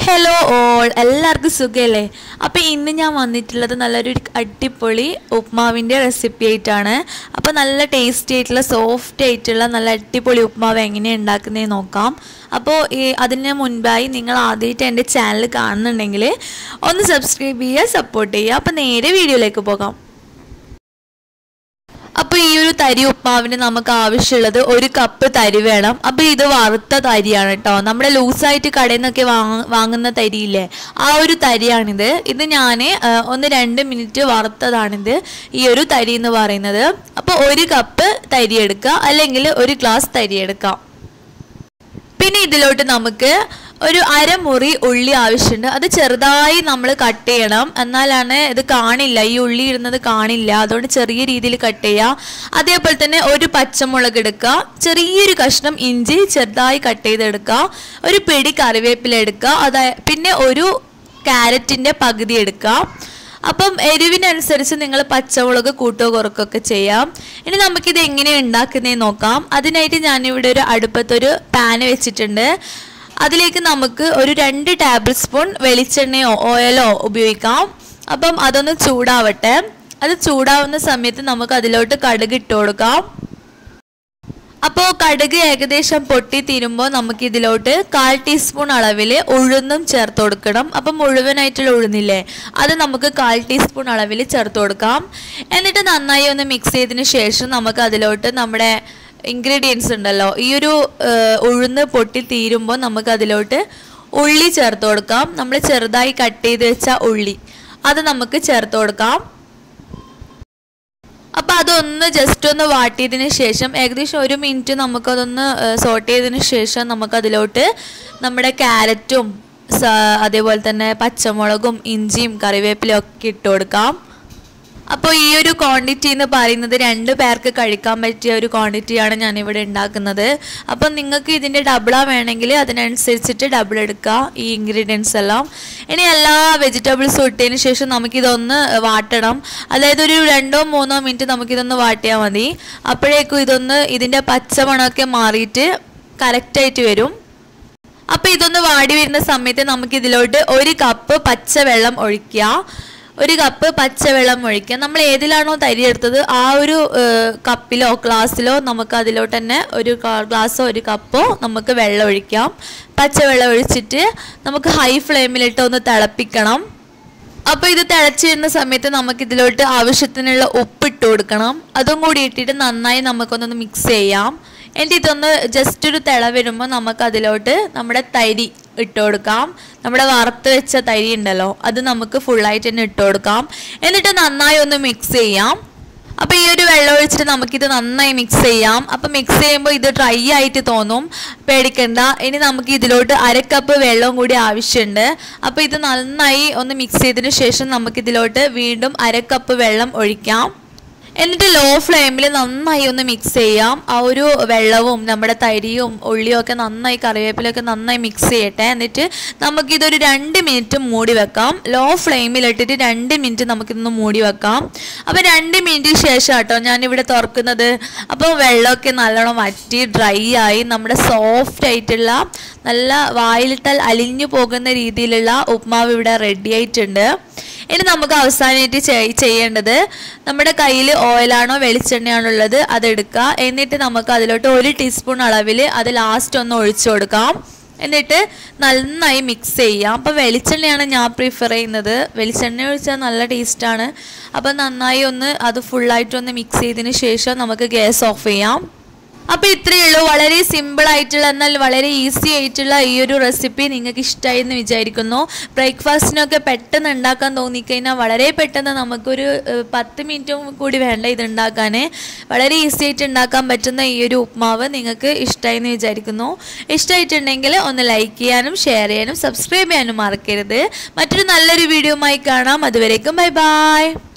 hello all എല്ലാവർക്കും സുഖമല്ലേ അപ്പോൾ ഇന്ന് ഞാൻ വന്നിട്ടുള്ളത് നല്ലൊരു അടിപൊളി ഉപ്മാവിൻ്റെ റെസിപ്പി ആയിട്ടാണ് അപ്പോൾ നല്ല ടേസ്റ്റി ആയിട്ടുള്ള സോഫ്റ്റ് ആയിട്ടുള്ള നല്ല അടിപൊളി ഉപ്മാവ് എങ്ങനെയാണ് ഉണ്ടാക്കുന്നതെന്ന് നോക്കാം അപ്പോൾ ഈ അതിന് മുൻപായി നിങ്ങൾ ആദ്യമായിട്ട് എൻ്റെ ചാനൽ കാണുന്നുണ്ടെങ്കിൽ ഒന്ന് സബ്സ്ക്രൈബ് ചെയ്യുക സപ്പോർട്ട് ചെയ്യുക അപ്പോൾ നേരെ വീഡിയോയിലേക്ക് പോകാം അപ്പോൾ ഈ ഒരു തരി ഉപ്മാവിന് നമുക്ക് ആവശ്യമുള്ളത് ഒരു കപ്പ് തരി വേണം അപ്പോൾ ഇത് വറുത്ത തരിയാണ് കേട്ടോ നമ്മുടെ ലൂസായിട്ട് കടയിൽ നിന്നൊക്കെ വാങ്ങ വാങ്ങുന്ന തരിയില്ലേ ആ ഒരു തരിയാണിത് ഇത് ഞാൻ ഒന്ന് രണ്ട് മിനിറ്റ് വറുത്തതാണിത് ഈ ഒരു തരി എന്ന് പറയുന്നത് അപ്പോൾ ഒരു കപ്പ് തരി എടുക്കുക അല്ലെങ്കിൽ ഒരു ഗ്ലാസ് തരി എടുക്കാം പിന്നെ ഇതിലോട്ട് നമുക്ക് ഒരു അരമുറി ഉള്ളി ആവശ്യമുണ്ട് അത് ചെറുതായി നമ്മൾ കട്ട് ചെയ്യണം എന്നാലാണ് ഇത് കാണില്ല ഈ ഉള്ളി ഇടുന്നത് കാണില്ല അതുകൊണ്ട് ചെറിയ രീതിയിൽ കട്ട് ചെയ്യുക അതേപോലെ തന്നെ ഒരു പച്ചമുളക് എടുക്കുക ചെറിയൊരു കഷ്ണം ഇഞ്ചി ചെറുതായി കട്ട് ചെയ്തെടുക്കുക ഒരു പിടി കറിവേപ്പില എടുക്കുക അതായത് പിന്നെ ഒരു ക്യാരറ്റിൻ്റെ പകുതി എടുക്കുക അപ്പം എരിവിനനുസരിച്ച് നിങ്ങൾ പച്ചമുളക് കൂട്ടോ കുറക്കൊക്കെ ചെയ്യാം ഇനി നമുക്കിത് എങ്ങനെയാണ് ഉണ്ടാക്കുന്നതെന്ന് നോക്കാം അതിനായിട്ട് ഞാനിവിടെ ഒരു അടുപ്പത്തൊരു പാന് വെച്ചിട്ടുണ്ട് അതിലേക്ക് നമുക്ക് ഒരു രണ്ട് ടേബിൾ സ്പൂൺ വെളിച്ചെണ്ണയോ ഓയിലോ ഉപയോഗിക്കാം അപ്പം അതൊന്ന് ചൂടാവട്ടെ അത് ചൂടാവുന്ന സമയത്ത് നമുക്ക് അതിലോട്ട് കടുക് ഇട്ട് കൊടുക്കാം അപ്പോൾ കടുക് ഏകദേശം പൊട്ടി തീരുമ്പോൾ നമുക്ക് ഇതിലോട്ട് കാൽ ടീസ്പൂൺ അളവിൽ ഉഴുന്നും ചേർത്ത് കൊടുക്കണം അപ്പം മുഴുവനായിട്ടുള്ള ഉഴുന്നില്ലേ അത് നമുക്ക് കാൽ ടീസ്പൂൺ അളവിൽ ചേർത്ത് കൊടുക്കാം എന്നിട്ട് നന്നായി ഒന്ന് മിക്സ് ചെയ്തതിന് ശേഷം നമുക്ക് അതിലോട്ട് നമ്മുടെ ഇൻഗ്രീഡിയൻസ് ഉണ്ടല്ലോ ഈ ഒരു ഉഴുന്ന് പൊട്ടി തീരുമ്പോൾ നമുക്ക് അതിലോട്ട് ഉള്ളി ചേർത്ത് കൊടുക്കാം നമ്മൾ ചെറുതായി കട്ട് ചെയ്ത് വെച്ച ഉള്ളി അത് നമുക്ക് ചേർത്ത് കൊടുക്കാം അപ്പോൾ അതൊന്ന് ജസ്റ്റ് ഒന്ന് വാട്ടിയതിന് ശേഷം ഏകദേശം ഒരു മിനിറ്റ് നമുക്കതൊന്ന് സോട്ട് ചെയ്തതിന് ശേഷം നമുക്കതിലോട്ട് നമ്മുടെ ക്യാരറ്റും അതേപോലെ തന്നെ പച്ചമുളകും ഇഞ്ചിയും കറിവേപ്പിലയും ഒക്കെ ഇട്ട് കൊടുക്കാം അപ്പോൾ ഈ ഒരു ക്വാണ്ടിറ്റി എന്ന് പറയുന്നത് രണ്ട് പേർക്ക് കഴിക്കാൻ പറ്റിയ ഒരു ക്വാണ്ടിറ്റിയാണ് ഞാനിവിടെ ഉണ്ടാക്കുന്നത് അപ്പം നിങ്ങൾക്ക് ഇതിൻ്റെ ഡബിളാ വേണമെങ്കിൽ അതിനനുസരിച്ചിട്ട് ഡബിൾ എടുക്കുക ഈ ഇൻഗ്രീഡിയൻസ് എല്ലാം ഇനി എല്ലാ വെജിറ്റബിൾസും ഇട്ടതിന് ശേഷം നമുക്കിതൊന്ന് വാട്ടണം അതായത് ഒരു രണ്ടോ മൂന്നോ മിനിറ്റ് നമുക്കിതൊന്ന് വാട്ടിയാൽ മതി അപ്പോഴേക്കും ഇതൊന്ന് ഇതിൻ്റെ പച്ചമണമൊക്കെ മാറിയിട്ട് കറക്റ്റായിട്ട് വരും അപ്പോൾ ഇതൊന്ന് വാടി വരുന്ന സമയത്ത് നമുക്കിതിലോട്ട് ഒരു കപ്പ് പച്ചവെള്ളം ഒഴിക്കുക ഒരു കപ്പ് പച്ചവെള്ളം ഒഴിക്കുക നമ്മൾ ഏതിലാണോ തരി എടുത്തത് ആ ഒരു കപ്പിലോ ഗ്ലാസ്സിലോ നമുക്ക് അതിലോട്ട് തന്നെ ഒരു ഗ്ലാസ്സോ ഒരു കപ്പോ നമുക്ക് വെള്ളം ഒഴിക്കാം പച്ചവെള്ളം ഒഴിച്ചിട്ട് നമുക്ക് ഹൈ ഫ്ലെയിമിലിട്ട് ഒന്ന് തിളപ്പിക്കണം അപ്പോൾ ഇത് തിളച്ച് വരുന്ന സമയത്ത് നമുക്ക് ഇതിലോട്ട് ആവശ്യത്തിനുള്ള ഉപ്പിട്ട് കൊടുക്കണം അതും കൂടി ഇട്ടിട്ട് നന്നായി നമുക്കൊന്നൊന്ന് മിക്സ് ചെയ്യാം എന്നിട്ട് ഇതൊന്ന് ജസ്റ്റ് ഒരു തിള വരുമ്പോൾ നമുക്ക് അതിലോട്ട് നമ്മുടെ തരി ഇട്ട് കൊടുക്കാം നമ്മുടെ വറുത്ത് വെച്ച തരി ഉണ്ടല്ലോ അത് നമുക്ക് ഫുള്ളായിട്ട് തന്നെ ഇട്ട് കൊടുക്കാം എന്നിട്ട് നന്നായി ഒന്ന് മിക്സ് ചെയ്യാം അപ്പോൾ ഈ ഒരു വെള്ളം ഒഴിച്ചിട്ട് നമുക്കിത് നന്നായി മിക്സ് ചെയ്യാം അപ്പോൾ മിക്സ് ചെയ്യുമ്പോൾ ഇത് ഡ്രൈ ആയിട്ട് തോന്നും പേടിക്കണ്ട ഇനി നമുക്ക് ഇതിലോട്ട് അരക്കപ്പ് വെള്ളവും കൂടി ആവശ്യമുണ്ട് അപ്പോൾ ഇത് നന്നായി ഒന്ന് മിക്സ് ചെയ്തതിന് ശേഷം നമുക്കിതിലോട്ട് വീണ്ടും അരക്കപ്പ് വെള്ളം ഒഴിക്കാം എന്നിട്ട് ലോ ഫ്ലെയിമിൽ നന്നായി ഒന്ന് മിക്സ് ചെയ്യാം ആ ഒരു വെള്ളവും നമ്മുടെ തരിയും ഉള്ളിയും ഒക്കെ നന്നായി കറിവേപ്പിലൊക്കെ നന്നായി മിക്സ് ചെയ്യട്ടെ എന്നിട്ട് നമുക്കിതൊരു രണ്ട് മിനിറ്റ് മൂടി വെക്കാം ലോ ഫ്ലെയിമിൽ ഇട്ടിട്ട് രണ്ട് മിനിറ്റ് നമുക്കിതൊന്ന് മൂടി വെക്കാം അപ്പോൾ രണ്ട് മിനിറ്റിന് ശേഷം കേട്ടോ ഞാനിവിടെ തുറക്കുന്നത് അപ്പോൾ വെള്ളമൊക്കെ നല്ലോണം വറ്റി ഡ്രൈ ആയി നമ്മുടെ സോഫ്റ്റ് ആയിട്ടുള്ള നല്ല വായിലിട്ടാൽ അലിഞ്ഞു പോകുന്ന രീതിയിലുള്ള ഉപ്മാവ് ഇവിടെ റെഡി ആയിട്ടുണ്ട് ഇനി നമുക്ക് അവസാനമായിട്ട് ചെയ്യേണ്ടത് നമ്മുടെ കയ്യിൽ ഓയിലാണോ വെളിച്ചെണ്ണയാണോ ഉള്ളത് അതെടുക്കുക എന്നിട്ട് നമുക്ക് അതിലോട്ട് ഒരു ടീസ്പൂൺ അളവിൽ അത് ലാസ്റ്റ് ഒന്ന് ഒഴിച്ചു കൊടുക്കാം എന്നിട്ട് നന്നായി മിക്സ് ചെയ്യാം അപ്പോൾ വെളിച്ചെണ്ണയാണ് ഞാൻ പ്രിഫർ ചെയ്യുന്നത് വെളിച്ചെണ്ണ ഒഴിച്ചാൽ നല്ല ടേസ്റ്റാണ് അപ്പോൾ നന്നായി ഒന്ന് അത് ഫുള്ളായിട്ടൊന്ന് മിക്സ് ചെയ്തതിന് ശേഷം നമുക്ക് ഗ്യാസ് ഓഫ് ചെയ്യാം അപ്പോൾ ഇത്രയേ ഉള്ളൂ വളരെ സിമ്പിൾ ആയിട്ടുള്ള എന്നാൽ വളരെ ഈസി ആയിട്ടുള്ള ഈ ഒരു റെസിപ്പി നിങ്ങൾക്ക് ഇഷ്ടമായി എന്ന് വിചാരിക്കുന്നു ബ്രേക്ക്ഫാസ്റ്റിനൊക്കെ പെട്ടെന്ന് ഉണ്ടാക്കാൻ തോന്നിക്കഴിഞ്ഞാൽ വളരെ പെട്ടെന്ന് നമുക്കൊരു പത്ത് മിനിറ്റും കൂടി വേണ്ട ഇത് ഉണ്ടാക്കാൻ വളരെ ഈസി ആയിട്ട് ഉണ്ടാക്കാൻ പറ്റുന്ന ഈ ഒരു ഉപ്മാവ് നിങ്ങൾക്ക് ഇഷ്ടമായി എന്ന് വിചാരിക്കുന്നു ഇഷ്ടമായിട്ടുണ്ടെങ്കിൽ ഒന്ന് ലൈക്ക് ചെയ്യാനും ഷെയർ ചെയ്യാനും സബ്സ്ക്രൈബ് ചെയ്യാനും മറക്കരുത് മറ്റൊരു നല്ലൊരു വീഡിയോയുമായി കാണാം അതുവരേക്കും ബൈ ബൈ